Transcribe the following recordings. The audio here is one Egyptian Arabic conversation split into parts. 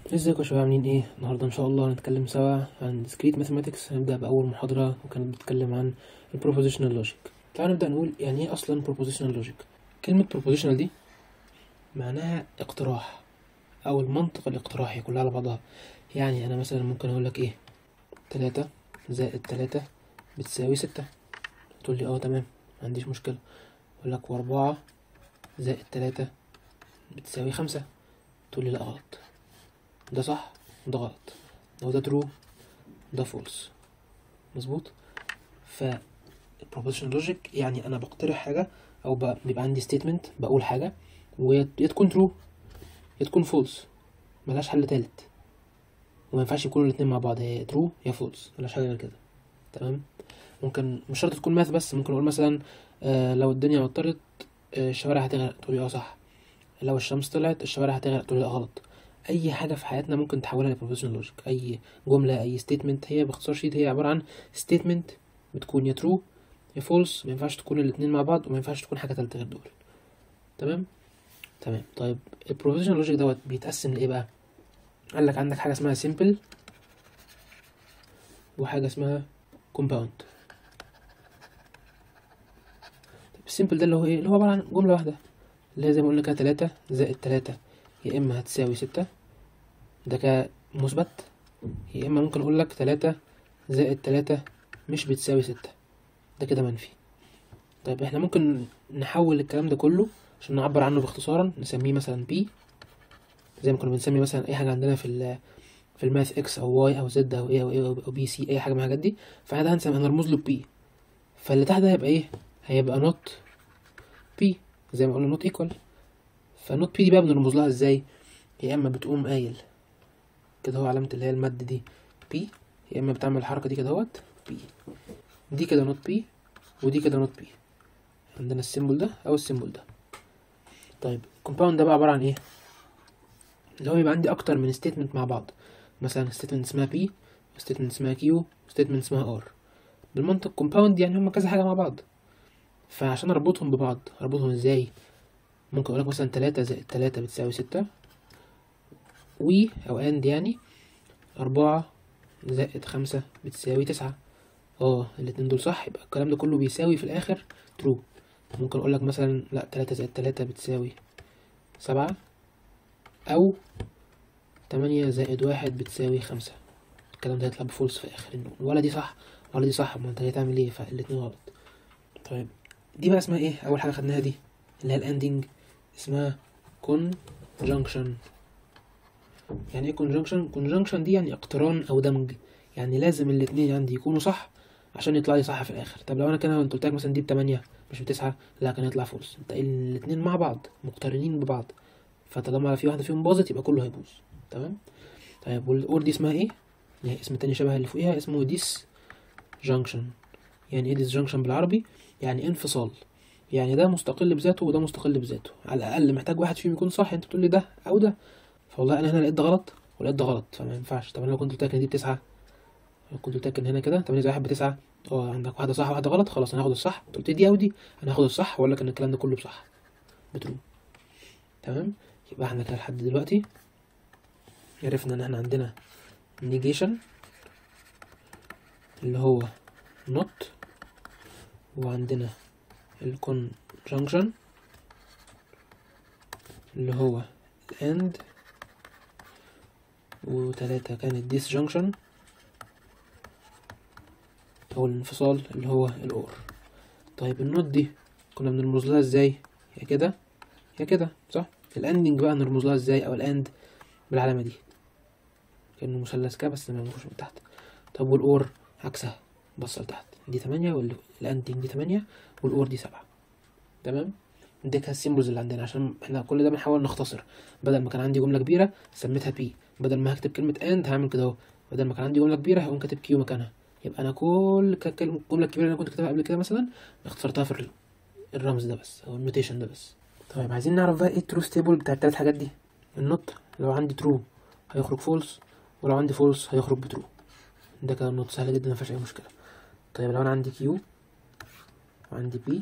ازيكم يا شباب عاملين ايه النهارده ان شاء الله هنتكلم سوا عن discrete mathematics هنبدا باول محاضره وكانت بتتكلم عن ال propositional logic تعالوا نبدا نقول يعني ايه اصلا propositional logic كلمه propositional دي معناها اقتراح او المنطق الاقتراحي كلها على بعضها يعني انا مثلا ممكن اقول لك ايه تلاتة زائد تلاتة بتساوي ستة تقول لي اه تمام ما عنديش مشكله اقول لك واربعة زائد تلاتة بتساوي خمسة تقول لي لا غلط ده صح ده غلط لو ده ترو ده فولس مظبوط ف propositional logic يعني انا بقترح حاجه او ب- بيبقى عندي statement بقول حاجه ويا يا تكون true يا تكون false ملهاش حل تالت وما ينفعش يكونوا الاتنين مع بعض يا true يا false ملهاش حاجه غير كده تمام ممكن مش شرط تكون ماث بس ممكن اقول مثلا آه لو الدنيا مطرت آه الشوارع هتغرق تقولي اه صح لو الشمس طلعت الشوارع هتغرق تقولي لا غلط اي حاجه في حياتنا ممكن تحولها لبروفيشنال لوجيك اي جمله اي ستيتمنت هي باختصار شديد هي عباره عن ستيتمنت بتكون يا ترو يا فولس ما ينفعش تكون الاتنين مع بعض وما ينفعش تكون حاجه تالته غير دول تمام تمام طيب البروفيشنال لوجيك دوت بيتقسم لايه بقى قال لك عندك حاجه اسمها سيمبل وحاجه اسمها كومباوند السيمبل ده اللي هو ايه اللي هو عباره عن جمله واحده اللي هي زي ما قلنا كده تلاتة زائد تلاتة يا اما هتساوي ستة ده كمثبت يا اما ممكن اقول لك تلاتة زائد تلاتة مش بتساوي ستة ده كده منفي طيب احنا ممكن نحول الكلام ده كله عشان نعبر عنه باختصارا نسميه مثلا بي زي ما كنا بنسمي مثلا اي حاجه عندنا في ال في الماث اكس او واي او زد او ايه او ايه او بي سي اي حاجه من الحاجات دي فاحنا ده هنسمي هنرمز له بي فاللي تحت ده هيبقى ايه هيبقى نوت بي زي ما قلنا نوت ايكوال فنوت بي دي بقى بنرمز لها ازاي يا اما بتقوم قايل كده هو علامة اللي هي المد دي بي يا اما بتعمل الحركة دي كده اهوت بي دي كده نوت بي ودي كده نوت بي عندنا السيمبل ده او السيمبل ده طيب الكومباوند ده بقى عبارة عن ايه اللي هو يبقى عندي اكتر من ستيتمنت مع بعض مثلا ستيتمنت اسمها بي ستيتمنت اسمها كيو ستيتمنت اسمها ار بالمنطق كومباوند يعني هما كذا حاجة مع بعض فعشان اربطهم ببعض اربطهم ازاي ممكن اقولك مثلا تلاتة زائد تلاتة بتساوي ستة و او اند يعني أربعة زائد خمسة بتساوي تسعة اه الاتنين دول صح يبقى الكلام ده كله بيساوي في الآخر ترو ممكن أقولك مثلا لأ تلاتة زائد تلاتة بتساوي سبعة أو تمانية زائد واحد بتساوي خمسة الكلام ده هيطلع بفولس في الآخر إنه ولا دي صح ولا دي صح ما انت هتعمل ايه فالاتنين غلط طيب دي بقى اسمها ايه أول حاجة خدناها دي اللي هي الاندنج اسمها conjunction يعني ايه conjunction conjunction دي يعني اقتران او دمج يعني لازم الاتنين عندي يكونوا صح عشان يطلع لي صح في الاخر طب لو انا كده انت قلت لك مثلا دي بتمانية مش بتسعة لا كان يطلع فولس انت الاتنين مع بعض مقترنين ببعض فطالما في واحدة فيهم باظت يبقى كله هيبوظ تمام طيب والاور دي اسمها ايه يعني اسم تاني شبه اللي فوقيها اسمه ديس جانكشن يعني ايه ديس جانكشن بالعربي يعني انفصال يعني ده مستقل بذاته وده مستقل بذاته على الاقل محتاج واحد فيهم يكون صح انت تقول لي ده او ده فوالله انا هنا لقيت ده غلط ولقيت ده غلط فما ينفعش طب انا لو كنت قلت لك ان دي بتسعة لو كنت قلت لك ان هنا كده 8 زائد واحد بتسعة اه عندك واحدة صح وواحدة غلط خلاص انا هاخد الصح انت قلت لي دي او دي انا هاخد الصح واقول لك ان الكلام ده كله بصح بترو تمام يبقى احنا كده لحد دلوقتي عرفنا ان احنا عندنا negation اللي هو not وعندنا الكونجنكشن اللي هو الاند وتلاتة كانت disjunction أو الانفصال اللي هو الأور طيب النوت دي كنا بنرمز لها ازاي يا كده يا كده صح الاندنج بقى نرمز لها ازاي أو الاند بالعلامة دي كأنه مثلث كده بس ما ينفوش من تحت طب والأور عكسها بص لتحت دي تمانية والاندنج دي تمانية والأور دي سبعة تمام دي كانت السيمبلز اللي عندنا عشان احنا كل ده بنحاول نختصر بدل ما كان عندي جمله كبيره سميتها بي بدل ما هكتب كلمه اند هعمل كده اهو بدل ما كان عندي جمله كبيره هقوم كاتب كيو مكانها يبقى انا كل ك- كلمة- الجمله الكبيره اللي انا كنت كاتبها قبل كده مثلا اختصرتها في ال- الرمز ده بس او النوتيشن ده بس طيب عايزين نعرف بقى ايه التروث تيبل بتاع التلات حاجات دي النوت لو عندي ترو هيخرج فولس ولو عندي فولس هيخرج بترو ده كان نوت سهل جدا مفيهاش اي مشكله طيب لو انا عندي كيو وعندي بي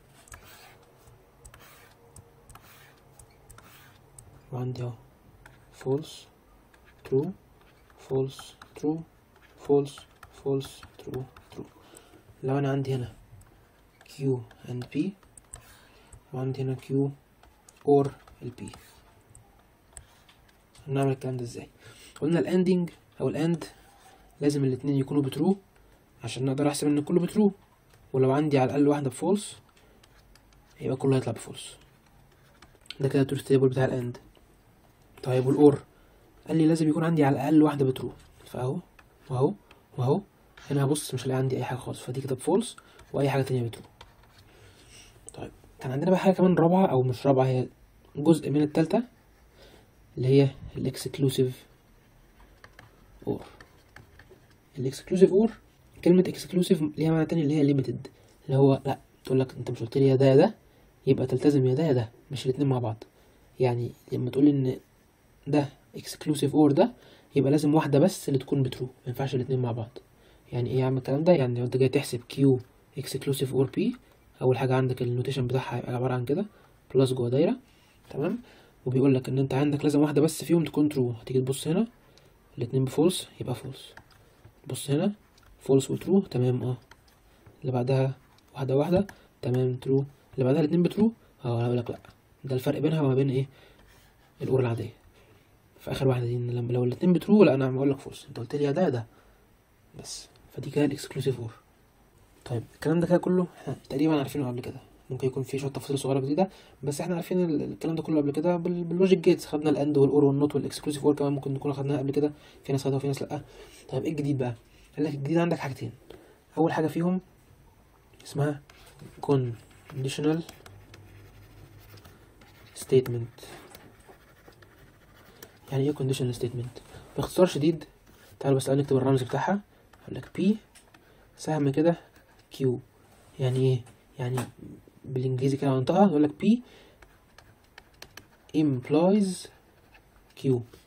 وعندي اهو false true false true false false true true لو انا عندي هنا q and p وعندي هنا q or ال p هنعمل الكلام ده ازاي قلنا الاندنج او الاند لازم الاتنين يكونوا بترو عشان نقدر احسب ان كله بترو ولو عندي على الاقل واحده بفولس يبقى كله هيطلع بفولس ده كده التروث تيبل بتاع الاند طيب والاور قال لي لازم يكون عندي على الاقل واحده بترو فاهو واهو واهو هنا هبص مش هلاقي عندي اي حاجه خالص فدي كده بفولس واي حاجه تانية بترو طيب كان عندنا بقى حاجه كمان رابعه او مش رابعه هي جزء من التالتة اللي هي الاكسكلوسيف اور الاكسكلوسيف اور كلمة اكسكلوسيف ليها معنى تاني اللي هي ليميتد اللي هو لا تقول لك انت مش قلت لي يا ده يا ده يبقى تلتزم يا ده يا ده مش الاتنين مع بعض يعني لما تقول ان ده اكسكلوسيف اور ده يبقى لازم واحدة بس اللي تكون بترو ما ينفعش الاتنين مع بعض يعني ايه يا عم الكلام ده يعني لو انت جاي تحسب كيو اكسكلوسيف اور بي اول حاجة عندك النوتيشن بتاعها هيبقى عبارة عن كده بلس جوه دايرة تمام وبيقول لك ان انت عندك لازم واحدة بس فيهم تكون ترو هتيجي تبص هنا الاتنين بفولس يبقى فولس بص هنا فولس وترو تمام اه اللي بعدها واحدة واحدة تمام ترو اللي بعدها الاتنين بترو اه هقول لك لا ده الفرق بينها وما بين ايه الاور العادية في اخر واحدة دي إن لما لو الاتنين بترو لا انا هقول لك فولس انت قلت لي يا ده يا ده بس فدي كده الاكسكلوسيف اور طيب الكلام ده كده كله احنا تقريبا عارفينه قبل كده ممكن يكون في شويه تفاصيل صغيره جديده بس احنا عارفين ال- الكلام ده كله قبل كده بال- باللوجيك جيتس خدنا الاند والاور والنوت والاكسكلوسيف اور كمان ممكن نكون خدناها قبل كده في ناس خدها وفي ناس لا طيب ايه الجديد بقى قال لك الجديد عندك حاجتين اول حاجه فيهم اسمها conditional statement يعني ايه conditional statement باختصار شديد تعالوا بس نكتب الرمز بتاعها اقول لك p سهم كده q يعني ايه يعني بالانجليزي كده منطقه يقول لك p implies q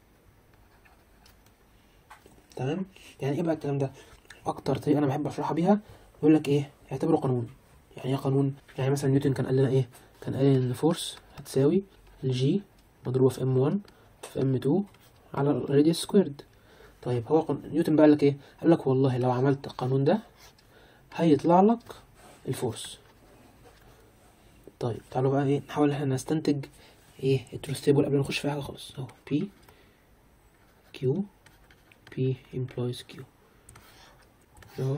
تمام يعني ايه بقى الكلام ده اكتر طريقه انا بحب اشرحها بيها يقول لك ايه اعتبره قانون يعني ايه قانون يعني مثلا نيوتن كان قال لنا ايه كان قال ان فورس هتساوي الجي مضروبه في ام 1 في ام 2 على الراديوس سكويرد طيب هو قن... نيوتن بقى قال لك ايه قال لك والله لو عملت القانون ده هيطلع لك الفورس طيب تعالوا بقى ايه نحاول احنا نستنتج ايه التروث تيبل قبل ما نخش في حاجه خالص اهو P Q P implies Q اهو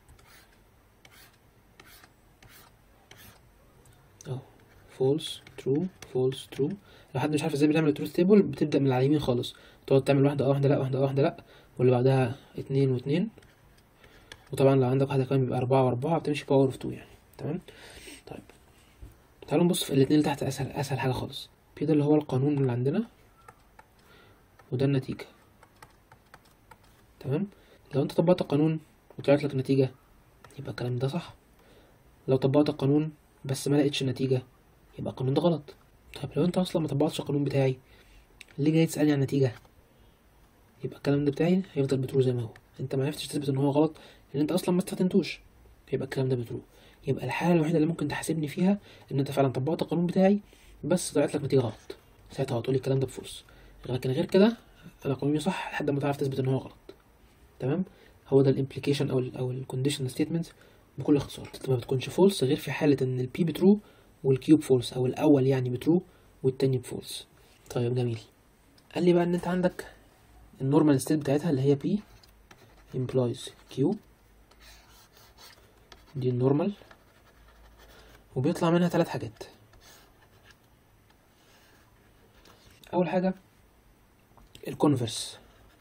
اهو false true false true لو حد مش عارف ازاي بنعمل التروث تيبل بتبدأ من على اليمين خالص تقعد تعمل واحدة اه واحدة لا واحدة اه واحدة لا واللي بعدها اتنين واتنين وطبعا لو عندك واحدة كمان بيبقى أربعة وأربعة بتمشي باور اوف تو يعني تمام طيب تعالوا نبص في الاتنين اللي تحت أسهل أسهل حاجة خالص بي ده اللي هو القانون اللي عندنا وده النتيجة تمام لو انت طبقت القانون وطلعت لك نتيجة يبقى الكلام ده صح لو طبقت القانون بس ما لقيتش نتيجة يبقى القانون ده غلط طيب لو انت اصلا ما طبقتش القانون بتاعي ليه جاي تسألني عن النتيجة يبقى الكلام ده بتاعي هيفضل بترو زي ما هو انت ما عرفتش تثبت ان هو غلط لان انت اصلا ما استخدمتوش يبقى الكلام ده بترو يبقى الحالة الوحيدة اللي ممكن تحاسبني فيها ان انت فعلا طبقت القانون بتاعي بس طلعت لك نتيجة غلط ساعتها هتقولي الكلام ده بفلوس لكن غير كده انا قانوني صح لحد ما تعرف تثبت ان هو غلط تمام هو ده الامبليكيشن او ال او الكونديشنال ستيتمنت بكل اختصار ما بتكونش فولس غير في حالة ان البي بترو والكيو بفولس او الاول يعني بترو والتاني بفولس طيب جميل قال لي بقى ان انت عندك النورمال ستيت بتاعتها اللي هي بي implies Q دي النورمال وبيطلع منها ثلاث حاجات اول حاجه الكونفرس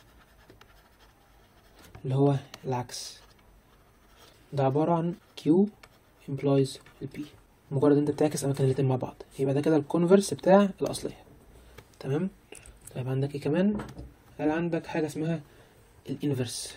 اللي هو العكس ده عباره عن Q implies البي مجرد انت بتعكس اماكن الاتنين مع بعض يبقى ده كده الكونفرس بتاع الاصليه تمام طيب عندك ايه كمان قال عندك حاجه اسمها الانفرس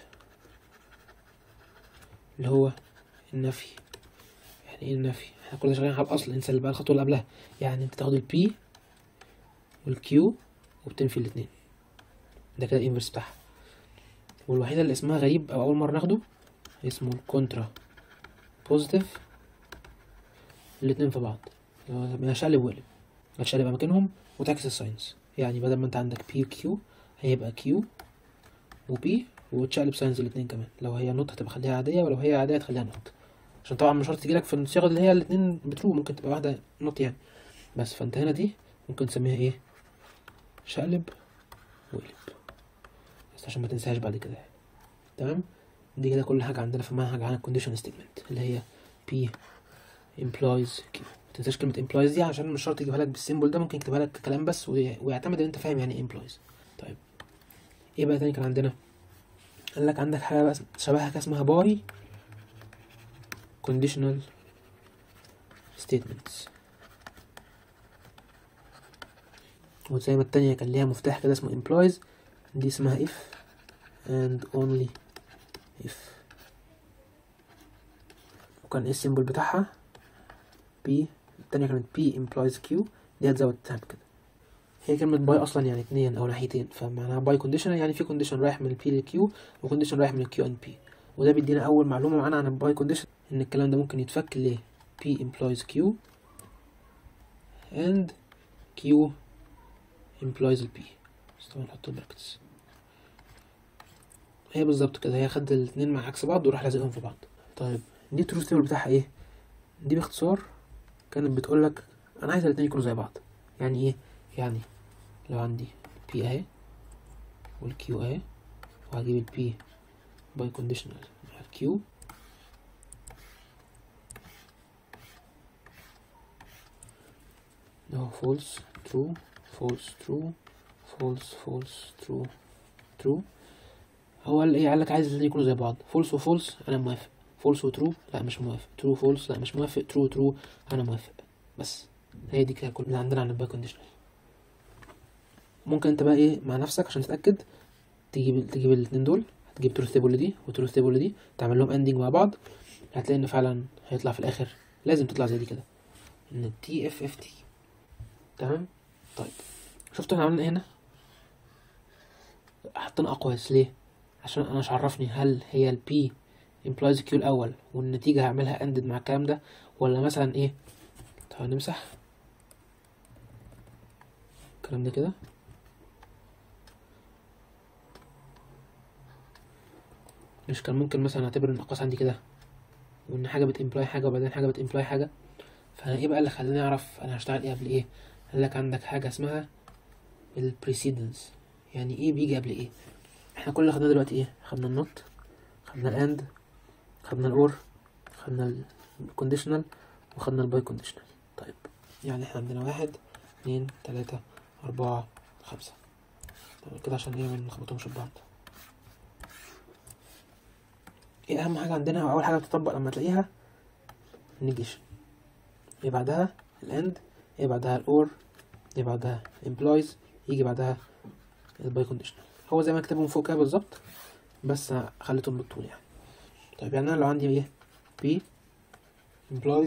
اللي هو النفي يعني ايه النفي احنا كنا شغالين على الاصل انسى اللي بقى الخطوه اللي قبلها يعني انت تاخد البي والكيو وبتنفي الاتنين ده كده الانفرس بتاعها والوحيده اللي اسمها غريب او اول مره ناخده اسمه الكونترا بوزيتيف الاتنين في بعض اللي هو شقلب وقلب هتشقلب اماكنهم وتعكس الساينس يعني بدل ما انت عندك بي وكيو هيبقى كيو وبي وتشقلب ساينز الاتنين كمان لو هي نوت هتبقى خليها عادية ولو هي عادية هتخليها نوت عشان طبعا مش شرط تجيلك في الصيغة اللي هي الاتنين بترو ممكن تبقى واحدة نوت يعني بس فانت هنا دي ممكن تسميها ايه شقلب وقلب بس عشان ما تنساهاش بعد كده تمام دي كده كل حاجة عندنا في المنهج عن الكونديشن ستيتمنت اللي هي P implies Q ما تنساش كلمة implies دي عشان مش شرط يجيبها لك بالسيمبل ده ممكن يكتبها لك كلام بس وي- ويعتمد ان انت فاهم يعني ايه implies طيب ايه بقى تاني كان عندنا قال لك عندك حاجة بقى شبهها كده اسمها باري conditional statements وزي ما التانية كان ليها مفتاح كده اسمه implies دي اسمها if and only if وكان ايه السيمبل بتاعها P التانية كانت P implies Q دي هتزود تحت كده هي كلمة باي أصلا يعني اتنين أو ناحيتين فمعناها باي كونديشنال يعني في كونديشن رايح من ال P لل Q وكونديشن رايح من ال Q and P وده بيدينا أول معلومة معانا عن الباي كونديشن إن الكلام ده ممكن يتفك ل P implies Q and Q implies ال P بس طبعا نحط البراكتس هي بالظبط كده هي خد الاتنين مع عكس بعض وراح لازقهم في بعض طيب دي التروث تيبل بتاعها ايه دي باختصار كانت بتقول لك انا عايز الاتنين يكونوا زي بعض يعني ايه يعني لو عندي بي اهي والكيو اهي وهجيب البي باي كونديشنال مع الكيو ده فولس ترو فولس ترو فولس فولس ترو ترو هو قال ايه قال لك عايز الاتنين يكونوا زي بعض فولس وفولس انا موافق فولس وترو لا مش موافق ترو فولس لا مش موافق ترو ترو انا موافق بس هي دي كده كل اللي عندنا عن الباي كونديشنال ممكن انت بقى ايه مع نفسك عشان تتاكد تجيب تجيب الاتنين دول هتجيب تروث تيبل دي وتروث تيبل دي تعمل لهم اندنج مع بعض هتلاقي ان فعلا هيطلع في الاخر لازم تطلع زي دي كده ان تي اف اف تي تمام طيب شفتوا احنا عملنا ايه هنا حطينا اقواس ليه عشان انا مش عرفني هل هي البي implies Q الاول والنتيجة هعملها ended مع الكلام ده ولا مثلا ايه طب نمسح الكلام ده كده مش كان ممكن مثلا اعتبر ان الاقواس عندي كده وان حاجة بتimply حاجة وبعدين حاجة بتimply حاجة فانا ايه بقى اللي خلاني اعرف انا هشتغل ايه قبل ايه قال لك عندك حاجة اسمها ال precedence يعني ايه بيجي قبل ايه احنا كل اللي خدناه دلوقتي ايه خدنا النوت خدنا الاند خدنا الاور خدنا الكونديشنال وخدنا الباي كونديشنال طيب يعني احنا عندنا واحد اتنين تلاتة أربعة خمسة طيب كده عشان ايه ما نخبطهمش في بعض ايه أهم حاجة عندنا أول حاجة بتطبق لما تلاقيها النيجيشن ايه بعدها الاند ايه بعدها الاور ايه بعدها implies يجي بعدها الباي كونديشنال هو زي ما كتبهم فوق كده بالظبط بس خليتهم بالطول يعني طيب يعني انا لو عندي ايه P implies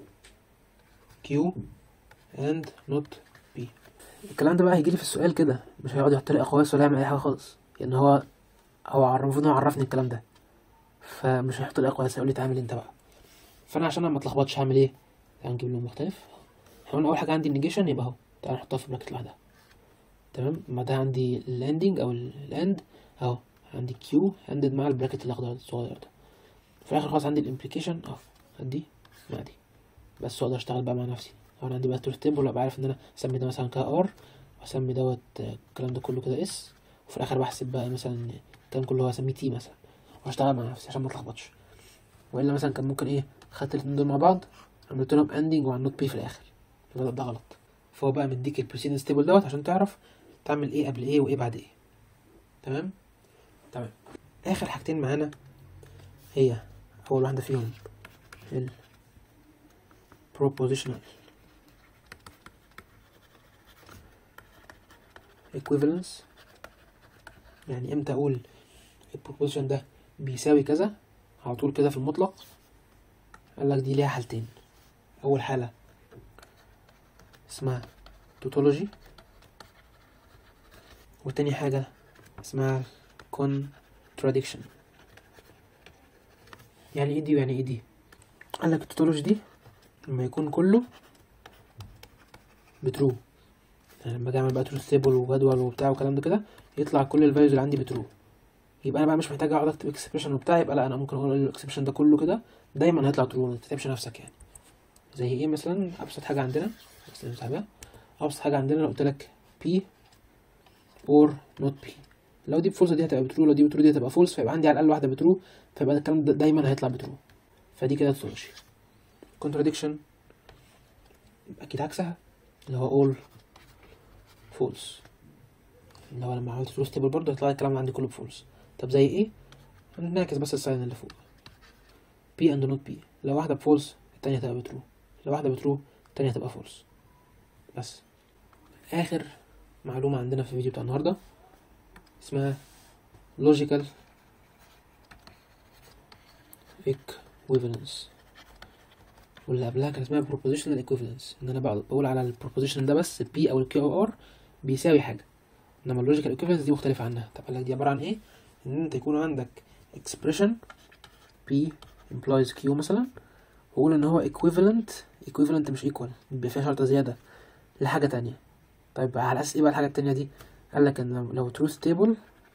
Q and not P الكلام ده بقى هيجيلي في السؤال كده مش هيقعد يحط لي اقواس ولا يعمل اي حاجه خالص لان هو هو عر- المفروض انه يعرفني الكلام ده فمش هيحط لي اقواس هيقول لي تعمل انت بقى فانا عشان ما اتلخبطش هعمل ايه تعال نجيب لون مختلف احنا قلنا اول حاجه عندي النيجيشن يبقى اهو تعال نحطها في براكت لوحدها تمام بعدها عندي الاندنج او الاند اهو عندي كيو اندد مع البراكت الاخضر الصغير ده في الاخر خلاص عندي الامبليكيشن اهو دي مع دي بس اقدر اشتغل بقى مع نفسي لو انا عندي بقى تروث تيبل ابقى عارف ان انا اسمي ده مثلا كده ار واسمي دوت آه، الكلام ده كله كده اس وفي الاخر بحسب بقى مثلا الكلام كله هو اسميه تي مثلا واشتغل مع نفسي عشان ما اتلخبطش والا مثلا كان ممكن ايه خدت الاتنين دول مع بعض عملت لهم اندنج وعن نوت بي في الاخر يبقى ده غلط فهو بقى مديك البريسيدنس تيبل دوت عشان تعرف تعمل ايه قبل ايه وايه بعد ايه تمام تمام اخر حاجتين معانا هي اول واحده فيهم ال propositional equivalence يعني امتى اقول البروبوزيشن ده بيساوي كذا على طول كده في المطلق قال لك دي ليها حالتين اول حاله اسمها توتولوجي وتاني حاجه اسمها contradiction يعني ايه دي ويعني ايه دي قال لك التوتولوجي دي لما يكون كله بترو يعني لما اجي اعمل بقى تروث تيبل وجدول وبتاع والكلام ده كده يطلع كل الفاليوز اللي عندي بترو يبقى انا بقى مش محتاج اقعد اكتب اكسبريشن وبتاع يبقى لا انا ممكن اقول الاكسبريشن ده كله كده دايما هيطلع ترو ما تتعبش نفسك يعني زي ايه مثلا ابسط حاجه عندنا بس نمسحها ابسط حاجه عندنا لو قلت لك بي اور نوت بي لو دي بفولس دي هتبقى بترو لو دي بترو دي هتبقى فولس فيبقى عندي على الاقل واحده بترو فيبقى الكلام ده دايما هيطلع بترو فدي كده توتولوجي كونتراديكشن اكيد عكسها اللي هو all false اللي هو لما عملت تروث تيبل برضه هيطلع لي الكلام اللي عندي كله بفولس طب زي ايه هنعكس بس الساين اللي فوق p and not p لو واحده بفولس التانية هتبقى بترو لو واحده بترو التانية هتبقى فولس بس اخر معلومه عندنا في الفيديو بتاع النهارده اسمها logical equivalence واللي قبلها كان اسمها propositional equivalence ان انا بقول على البروبوزيشن ده بس P او ال Q او R بيساوي حاجة انما اللوجيكال equivalence دي مختلفة عنها طب قال لك دي عبارة عن ايه ان انت يكون عندك expression P implies Q مثلا وقول ان هو equivalent equivalent مش equal بيبقى فيها شرطة زيادة لحاجة تانية طيب على اساس ايه بقى الحاجة التانية دي قال لك ان لو truth table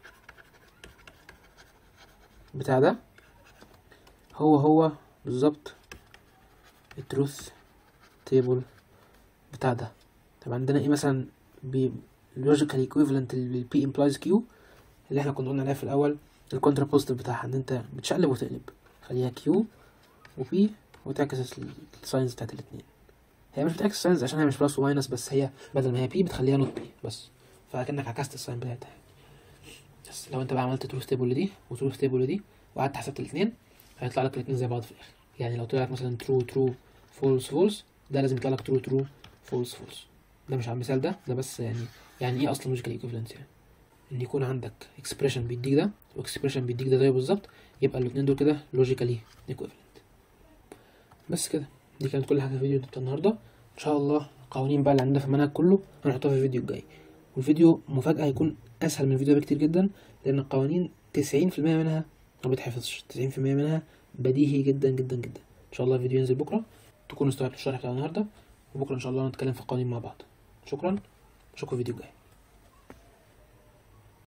بتاع ده هو هو بالظبط التروث تيبل بتاع ده طب عندنا ايه مثلا ب logical equivalent لل P implies Q اللي احنا كنا قلنا عليها في الاول الكونترا بوزيتيف بتاعها ان انت بتشقلب وتقلب خليها Q و P وتعكس الساينز بتاعت الاتنين هي مش بتعكس الساينز عشان هي مش بلس وماينس بس هي بدل ما هي P بتخليها نوت P بس فكأنك عكست الساين بتاعتها بس لو انت بقى عملت تروث تيبل دي وتروث تيبل دي وقعدت حسبت الاثنين هيطلع لك الاثنين زي بعض في الاخر يعني لو طلع لك مثلا ترو ترو فولس فولس ده لازم يطلع لك ترو ترو فولس فولس ده مش على المثال ده ده بس يعني يعني ايه اصلا لوجيكال ايكوفالنس يعني ان يكون عندك اكسبريشن بيديك ده واكسبريشن بيديك ده زيه بالظبط يبقى الاثنين دول كده لوجيكالي ايكوفالنت بس كده دي كانت كل حاجه في الفيديو بتاع النهارده ان شاء الله القوانين بقى اللي عندنا في المنهج كله هنحطها في الفيديو الجاي والفيديو مفاجاه هيكون اسهل من الفيديو بكتير جدا لان القوانين 90% منها ما بتحفظش 90% منها بديهي جدا جدا جدا ان شاء الله الفيديو ينزل بكره تكونوا استوعبتوا الشرح بتاع النهارده وبكره ان شاء الله نتكلم في القوانين مع بعض شكرا اشوفكم الفيديو الجاي